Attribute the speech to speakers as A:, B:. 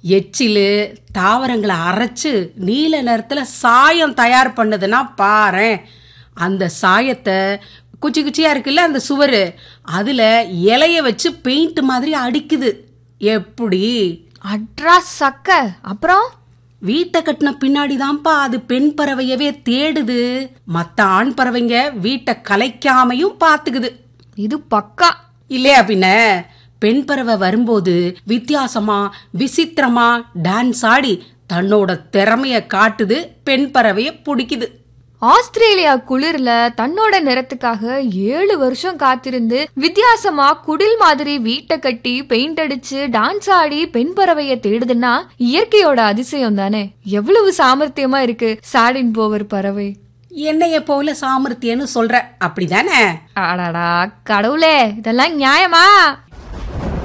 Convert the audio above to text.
A: எச்சிலு தாவரங்களை அரைச்சு நீல நிறத்துல சாயம் தயார் பண்ணுதுன்னா பாரேன் அந்த சாயத்தை குச்சி குச்சியா இருக்குல்ல அந்த சுவரு அதுல இலைய வச்சு பெயிண்ட் மாதிரி அடிக்குது எப்படி
B: அட்ரா சக்க அப்புறம்
A: வீட்டை கட்டின பின்னாடி தான்ப்பா அது பெண் பறவையவே தேடுது மத்த ஆண் பறவைங்க வீட்டை கலைக்காமையும் பாத்துக்குது
B: இது பக்கா
A: இல்லையா பின்ன பெண் பறவை வரும்போது வித்தியாசமா விசித்திரமா டான்ஸ் ஆடி தன்னோட திறமைய காட்டுது பெண் பறவைய பிடிக்குது
B: ஆஸ்திரேலியா குளிர்ல தன்னோட நிறத்துக்காக ஏழு வருஷம் காத்திருந்து வித்தியாசமா குடில் மாதிரி வீட்டை கட்டி பெயிண்ட் அடிச்சு டான்ஸ் ஆடி பெண் பறவைய தேடுதுன்னா இயற்கையோட அதிசயம் தானே எவ்வளவு சாமர்த்தியமா இருக்கு சாடின் போவர் பறவை
A: என்னைய போல சாமர்த்தியன்னு சொல்ற அப்படிதானே
B: அடடா கடவுளே இதெல்லாம் நியாயமா